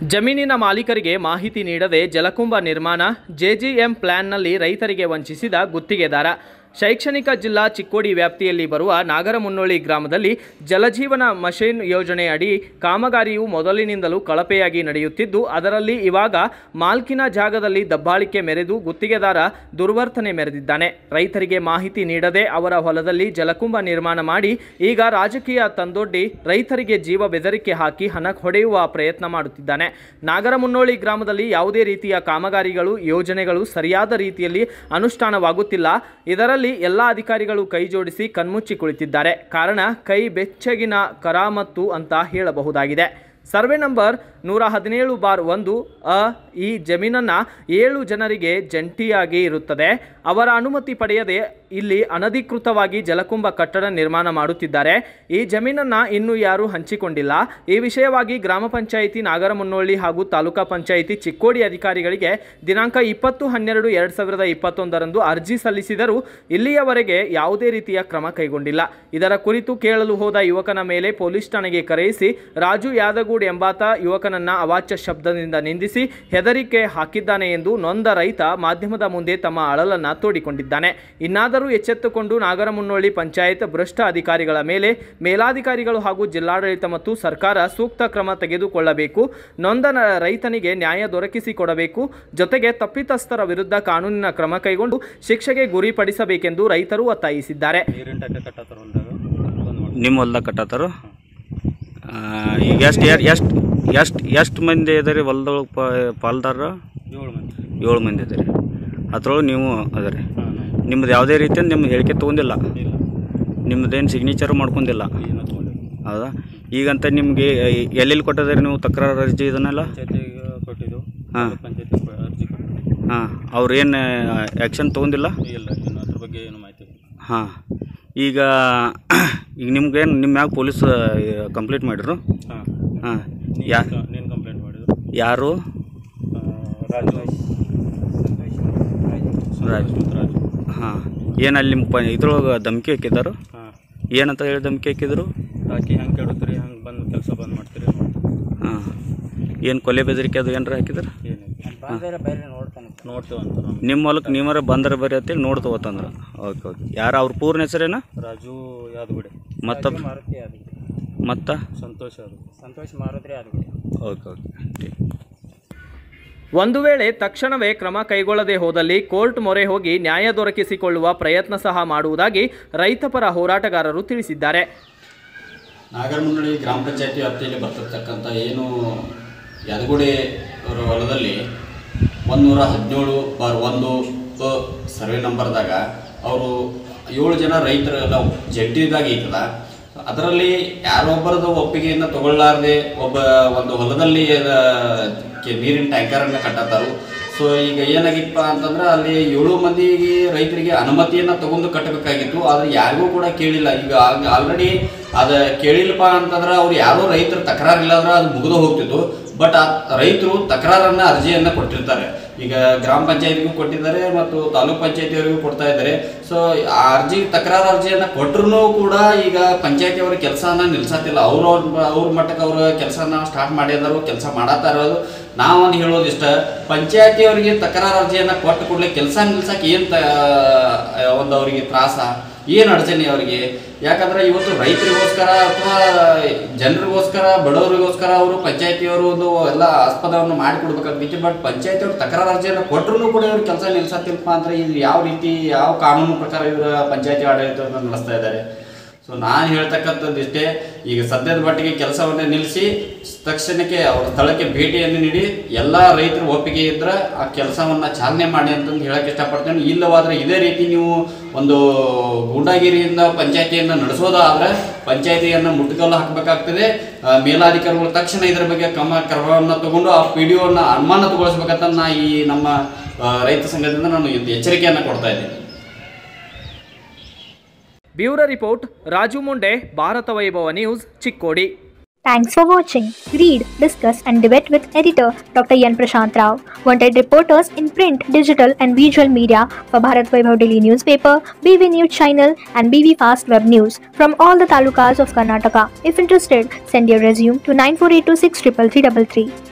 ಜಮೀನಿನ ಮಾಲೀಕರಿಗೆ ಮಾಹಿತಿ ನೀಡದೆ ಜಲಕುಂಭ ನಿರ್ಮಾಣ ಜೆಜಿಎಂ ಪ್ಲಾನ್ನಲ್ಲಿ ರೈತರಿಗೆ ವಂಚಿಸಿದ ಗುತ್ತಿಗೆದಾರ ಶೈಕ್ಷಣಿಕ ಜಿಲ್ಲಾ ಚಿಕ್ಕೋಡಿ ವ್ಯಾಪ್ತಿಯಲ್ಲಿ ಬರುವ ನಾಗರಮುನ್ನೋಳಿ ಗ್ರಾಮದಲ್ಲಿ ಜಲಜೀವನ ಮಷೀನ್ ಯೋಜನೆ ಅಡಿ ಕಾಮಗಾರಿಯು ಮೊದಲಿನಿಂದಲೂ ಕಳಪೆಯಾಗಿ ನಡೆಯುತ್ತಿದ್ದು ಅದರಲ್ಲಿ ಇವಾಗ ಮಾಲ್ಕಿನ ಜಾಗದಲ್ಲಿ ದಬ್ಬಾಳಿಕೆ ಮೆರೆದು ಗುತ್ತಿಗೆದಾರ ದುರ್ವರ್ತನೆ ಮೆರೆದಿದ್ದಾನೆ ರೈತರಿಗೆ ಮಾಹಿತಿ ನೀಡದೆ ಅವರ ಹೊಲದಲ್ಲಿ ಜಲಕುಂಭ ನಿರ್ಮಾಣ ಮಾಡಿ ಈಗ ರಾಜಕೀಯ ತಂದೊಡ್ಡಿ ರೈತರಿಗೆ ಜೀವ ಬೆದರಿಕೆ ಹಾಕಿ ಹಣ ಹೊಡೆಯುವ ಪ್ರಯತ್ನ ಮಾಡುತ್ತಿದ್ದಾನೆ ನಾಗರಮುನ್ನೋಳಿ ಗ್ರಾಮದಲ್ಲಿ ಯಾವುದೇ ರೀತಿಯ ಕಾಮಗಾರಿಗಳು ಯೋಜನೆಗಳು ಸರಿಯಾದ ರೀತಿಯಲ್ಲಿ ಅನುಷ್ಠಾನವಾಗುತ್ತಿಲ್ಲ ಇದರಲ್ಲಿ ಎಲ್ಲ ಅಧಿಕಾರಿಗಳು ಕೈ ಜೋಡಿಸಿ ಕಣ್ಮುಚ್ಚಿ ಕುಳಿತಿದ್ದಾರೆ ಕಾರಣ ಕೈ ಬೆಚ್ಚಗಿನ ಕರಾಮತ್ತು ಅಂತ ಹೇಳಬಹುದಾಗಿದೆ ಸರ್ವೆ ನಂಬರ್ ನೂರ ಹದಿನೇಳು ಬಾರ್ ಒಂದು ಅ ಈ ಜಮೀನನ್ನು ಏಳು ಜನರಿಗೆ ಜಂಟಿಯಾಗಿ ಇರುತ್ತದೆ ಅವರ ಅನುಮತಿ ಪಡೆಯದೆ ಇಲ್ಲಿ ಅನಧಿಕೃತವಾಗಿ ಜಲಕುಂಭ ಕಟ್ಟಡ ನಿರ್ಮಾಣ ಮಾಡುತ್ತಿದ್ದಾರೆ ಈ ಜಮೀನನ್ನು ಇನ್ನೂ ಯಾರೂ ಹಂಚಿಕೊಂಡಿಲ್ಲ ಈ ವಿಷಯವಾಗಿ ಗ್ರಾಮ ಪಂಚಾಯಿತಿ ನಾಗರಮುನ್ನೋಳಿ ಹಾಗೂ ತಾಲೂಕಾ ಪಂಚಾಯಿತಿ ಚಿಕ್ಕೋಡಿ ಅಧಿಕಾರಿಗಳಿಗೆ ದಿನಾಂಕ ಇಪ್ಪತ್ತು ಹನ್ನೆರಡು ಎರಡು ಸಾವಿರದ ಇಪ್ಪತ್ತೊಂದರಂದು ಅರ್ಜಿ ಸಲ್ಲಿಸಿದರೂ ಇಲ್ಲಿಯವರೆಗೆ ಯಾವುದೇ ರೀತಿಯ ಕ್ರಮ ಕೈಗೊಂಡಿಲ್ಲ ಇದರ ಕುರಿತು ಕೇಳಲು ಹೋದ ಯುವಕನ ಮೇಲೆ ಪೊಲೀಸ್ ಠಾಣೆಗೆ ಕರೆಯಿಸಿ ರಾಜು ಯಾದಗೂಡ್ ಎಂಬಾತ ಯುವಕನನ್ನ ಅವಾಚ್ಯ ಶಬ್ದದಿಂದ ನಿಂದಿಸಿ ಹೆದರಿಕೆ ಹಾಕಿದ್ದಾನೆ ಎಂದು ನೊಂದ ರೈತ ಮಾಧ್ಯಮದ ಮುಂದೆ ತಮ್ಮ ಅಳಲನ್ನ ತೋಡಿಕೊಂಡಿದ್ದಾನೆ ಇನ್ನಾದರೂ ಎಚ್ಚೆತ್ತುಕೊಂಡು ನಾಗರಮುನ್ನೋಳಿ ಪಂಚಾಯತ್ ಭ್ರಷ್ಟ ಅಧಿಕಾರಿಗಳ ಮೇಲೆ ಮೇಲಾಧಿಕಾರಿಗಳು ಹಾಗೂ ಜಿಲ್ಲಾಡಳಿತ ಮತ್ತು ಸರ್ಕಾರ ಸೂಕ್ತ ಕ್ರಮ ತೆಗೆದುಕೊಳ್ಳಬೇಕು ನೊಂದ ನ- ರೈತನಿಗೆ ನ್ಯಾಯ ದೊರಕಿಸಿಕೊಡಬೇಕು ಜೊತೆಗೆ ತಪ್ಪಿತಸ್ಥರ ವಿರುದ್ಧ ಕಾನೂನಿನ ಕ್ರಮ ಕೈಗೊಂಡು ಶಿಕ್ಷೆಗೆ ಗುರಿಪಡಿಸಬೇಕೆಂದು ರೈತರು ಒತ್ತಾಯಿಸಿದ್ದಾರೆ ನೀರಿನ ಟಕ್ಕ ಕಟ್ಟತ್ತಾರ ಹೊಲ್ದಾಗ ಬಂದ್ ಮಾಡಿ ನಿಮ್ಮ ಹೊಲ್ದಾಗ ಕಟ್ಟತ್ತಾರ ಈಗ ಎಷ್ಟು ಎಷ್ಟು ಎಷ್ಟು ಎಷ್ಟು ಮಂದಿ ಇದಾರೆ ಹೊಲ್ದೊಳಗೆ ಪಾಲ್ದಾರ ಏಳು ಮಂದಿ ಏಳು ಮಂದಿ ಇದಾರೆ ಅದ್ರೊಳಗೆ ನೀವು ಅದರಿ ಹಾಂ ನಿಮ್ದು ಯಾವುದೇ ರೀತಿಯ ನಿಮ್ಮ ಹೇಳಿಕೆ ತೊಗೊಂಡಿಲ್ಲ ಇಲ್ಲ ನಿಮ್ದೇನು ಸಿಗ್ನೇಚರ್ ಮಾಡ್ಕೊಂಡಿಲ್ಲ ಏನು ತೊಗೊಂಡಿಲ್ಲ ಹೌದಾ ಈಗಂತ ನಿಮಗೆ ಎಲ್ಲೆಲ್ಲಿ ಕೊಟ್ಟಿದ್ದಾರೆ ನೀವು ತಕರಾರು ಅರ್ಜಿ ಇದನ್ನೆಲ್ಲ ಪಂಚಾಯತಿಗೆ ಕೊಟ್ಟಿದ್ದು ಹಾ. ಪಂಚಾಯತಿ ಅರ್ಜಿ ಕೊಟ್ಟಿದ್ದು ಹಾಂ ಅವ್ರು ಏನು ಆ್ಯಕ್ಷನ್ ತೊಗೊಂಡಿಲ್ಲ ಇಲ್ಲ ಇನ್ನು ಅದ್ರ ಬಗ್ಗೆ ಏನು ಮಾಹಿತಿ ಇಲ್ಲ ಹಾಂ ಈಗ ಈಗ ನಿಮ್ಗೇನು ನಿಮ್ಮ ಮ್ಯಾಗ ಪೊಲೀಸ್ ಕಂಪ್ಲೇಂಟ್ ಮಾಡಿದ್ರು ಹಾಂ ಹಾಂ ಯಾ ನೀನು ಕಂಪ್ಲೇಂಟ್ ಮಾಡಿದ್ರು ಯಾರು ಆ, ರಾಜು ರಾಜು. ಸಂತೋಷ್ ರಾಜು ಹಾಂ ಏನು ಅಲ್ಲಿ ನಿಮ್ಮ ಪ ಇದ್ರೊಳಗೆ ಧಮಕಿ ಹಾಕಿದ್ದಾರೆ ಹಾಂ ಏನಂತ ಹೇಳಿ ಧಮಕಿ ಹಾಕಿದ್ರು ಹಾಕಿ ಹೆಂಗೆ ಕೇಳುತ್ತೀರಿ ಹಂಗೆ ಬಂದು ಕೆಲಸ ಬಂದ್ ಮಾಡ್ತೀರಿ ಹಾಂ ಏನು ಕೊಲೆ ಬೆದರಿಕೆ ಅದು ಏನಾರ ಹಾಕಿದ್ರು ಏನಿಲ್ಲ ನೋಡ್ತೇವಂತ ನಾವು ನಿಮ್ಮ ಹೊಲಕ್ಕೆ ನೀವರ ಬಂದರೆ ಬರ್ರಿ ಅಂತೇಳಿ ನೋಡ್ತವತ್ತಂದ್ರೆ ಓಕೆ ಓಕೆ ಯಾರು ಅವ್ರ ಪೂರ್ಣ ಹೆಸರೇನ ರಾಜು ಯಾದಗುಡೆ ಮತ್ತು ಮಾರುತಿ ಯಾದಗುಡೆ ಮತ್ತು ಸಂತೋಷ್ ಯಾದವ್ ಸಂತೋಷ್ ಮಾರುತಿ ಯಾದಗುಡೆ ಓಕೆ ಓಕೆ ಒಂದು ವೇಳೆ ತಕ್ಷಣವೇ ಕ್ರಮ ಕೈಗೊಳ್ಳದೆ ಹೋದಲ್ಲಿ ಕೋರ್ಟ್ ಮೊರೆ ಹೋಗಿ ನ್ಯಾಯ ದೊರಕಿಸಿಕೊಳ್ಳುವ ಪ್ರಯತ್ನ ಸಹ ಮಾಡುವುದಾಗಿ ರೈತಪರ ಹೋರಾಟಗಾರರು ತಿಳಿಸಿದ್ದಾರೆ ನಾಗರಮುನ್ನಡಿ ಗ್ರಾಮ ಪಂಚಾಯತಿ ವ್ಯಾಪ್ತಿಯಲ್ಲಿ ಬರ್ತಿರ್ತಕ್ಕಂಥ ಏನು ಯದಗುಡೆ ಅವರ ಹೊಲದಲ್ಲಿ ಒಂದೂರ ಹದಿನೇಳು ಬಾರ್ ಒಂದು ಅ ಸರ್ವೆ ನಂಬರ್ದಾಗ ಅವರು ಏಳು ಜನ ರೈತರೆಲ್ಲ ಜಂಟಿದಾಗ ಐತದ ಅದರಲ್ಲಿ ಯಾರೊಬ್ಬರದ ಒಪ್ಪಿಗೆಯನ್ನು ತಗೊಳ್ಳಾರ್ದೆ ಒಬ್ಬ ಒಂದು ಹೊಲದಲ್ಲಿ ಅದ ಕೆ- ನೀರಿನ ಟ್ಯಾಂಕರನ್ನು ಕಟ್ಟತ್ತಾರು ಸೊ ಈಗ ಏನಾಗಿತ್ತಪ್ಪ ಅಂತಂದ್ರೆ ಅಲ್ಲಿ ಏಳು ಮಂದಿಗೆ ರೈತರಿಗೆ ಅನುಮತಿಯನ್ನ ತಗೊಂಡು ಕಟ್ಟಬೇಕಾಗಿತ್ತು ಆದ್ರೆ ಯಾರಿಗೂ ಕೂಡ ಕೇಳಿಲ್ಲ ಈಗ ಆಲ್ರೆಡಿ ಅದ ಕೇಳಿಲ್ಲಪ್ಪ ಅಂತಂದ್ರೆ ಅವ್ರು ಯಾರೋ ರೈತರು ತಕರಾರು ಇಲ್ಲ ಅಂದ್ರೆ ಅದು ಮುಗಿದು ಹೋಗ್ತಿತ್ತು ಬಟ್ ಆ ರೈತರು ತಕರಾರನ್ನ ಅರ್ಜಿಯನ್ನ ಕೊಟ್ಟಿರ್ತಾರೆ ಈಗ ಗ್ರಾಮ ಪಂಚಾಯತಿಗೂ ಕೊಟ್ಟಿದ್ದಾರೆ ಮತ್ತು ತಾಲೂಕ್ ಪಂಚಾಯತಿಯವರಿಗೂ ಕೊಡ್ತಾ ಇದ್ದಾರೆ ಸೊ ಆ ಅರ್ಜಿ ತಕರಾರು ಅರ್ಜಿಯನ್ನ ಕೊಟ್ಟರು ಕೂಡ ಈಗ ಪಂಚಾಯತಿ ಅವರ ಕೆಲಸನ ನಿಲ್ಸತ್ತಿಲ್ಲ ಅವ್ರ ಅವ್ರ ಮಟ್ಟಕ್ಕೆ ಅವ್ರ ಕೆಲಸನ ಸ್ಟಾರ್ಟ್ ಮಾಡಿದಾರು ಕೆಲಸ ಮಾಡತ್ತಾ ಇರೋದು ನಾವೊಂದು ಹೇಳೋದಿಷ್ಟ ಪಂಚಾಯತಿ ಅವರಿಗೆ ತಕರಾರು ಅರ್ಜಿಯನ್ನ ಕೊಟ್ಟು ಕೂಡಲೇ ಕೆಲಸ ನಿಲ್ಸಕ್ಕೆ ಏನು ತ ಒಂದು ಅವರಿಗೆ ತ್ರಾಸ ಏನು ಅಡಚಣೆ ಅವರಿಗೆ ಯಾಕಂದ್ರೆ ಇವತ್ತು ರೈತರಿಗೋಸ್ಕರ ಅಥವಾ ಜನರಿಗೋಸ್ಕರ ಬಡವರಿಗೋಸ್ಕರ ಅವರು ಪಂಚಾಯತಿಯವರು ಒಂದು ಎಲ್ಲ ಆಸ್ಪದವನ್ನು ಮಾಡಿಕೊಡ್ಬೇಕಾಗ್ತಿತ್ತು ಬಟ್ ಪಂಚಾಯತಿಯವರು ತಕರಾರು ಅರ್ಜಿಯನ್ನು ಕೊಟ್ಟರು ಕೂಡ ಇವ್ರ ಕೆಲಸ ನಿಲ್ಸತ್ತಿಲ್ಪ ಅಂದ್ರೆ ಇದು ಯಾವ ರೀತಿ ಯಾವ ಕಾನೂನು ಪ್ರಕಾರ ಇವರ ಪಂಚಾಯತಿ ಆಡಳಿತವನ್ನು ನಡೆಸ್ತಾ ಇದ್ದಾರೆ ಸೊ ನಾನು ಹೇಳ್ತಕ್ಕಂಥದ್ದು ಇಷ್ಟೇ ಈಗ ಸದ್ಯದ ಮಟ್ಟಿಗೆ ಕೆಲಸವನ್ನು ನಿಲ್ಲಿಸಿ ತಕ್ಷಣಕ್ಕೆ ಅವರ ಸ್ಥಳಕ್ಕೆ ಭೇಟಿಯನ್ನು ನೀಡಿ ಎಲ್ಲ ರೈತರ ಒಪ್ಪಿಗೆ ಇದ್ರೆ ಆ ಕೆಲಸವನ್ನ ಚಾಲನೆ ಮಾಡಿ ಅಂತಂದು ಹೇಳಕ್ಕೆ ಇಷ್ಟಪಡ್ತೇನೆ ಇಲ್ಲವಾದ್ರೆ ಇದೇ ರೀತಿ ನೀವು ಒಂದು ಗೂಂಡಾಗಿರಿಯಿಂದ ಪಂಚಾಯತಿಯನ್ನು ನಡೆಸೋದಾದ್ರೆ ಪಂಚಾಯತಿಯನ್ನು ಮುಟ್ಟುಗೋಲು ಹಾಕಬೇಕಾಗ್ತದೆ ಆ, ಮೇಲಾಧಿಕಾರಿಗಳು ತಕ್ಷಣ ಇದರ ಬಗ್ಗೆ ಕ್ರಮ ಕ್ರಮವನ್ನು ತಗೊಂಡು ಆ ಪಿ ಡಿ ಒನ್ನ ಅನುಮಾನತಗೊಳಿಸ್ಬೇಕಂತ ನಾ ಈ ನಮ್ಮ ಆ, ರೈತ ಸಂಘದಿಂದ ನಾನು ಒಂದು ಎಚ್ಚರಿಕೆಯನ್ನು ಕೊಡ್ತಾ ಇದ್ದೀನಿ bureau report Raju Munde Bharata Vaibhava news Chikkodi Thanks for watching. Read, discuss, and debate with editor Dr. Yan Prashant Rao. Wanted reporters in print, digital, and visual media for Bharat Vaibhav Daily newspaper, BV News channel, and BV Fast Web News from all the talukas of Karnataka. If interested, send your resume to 9482633333.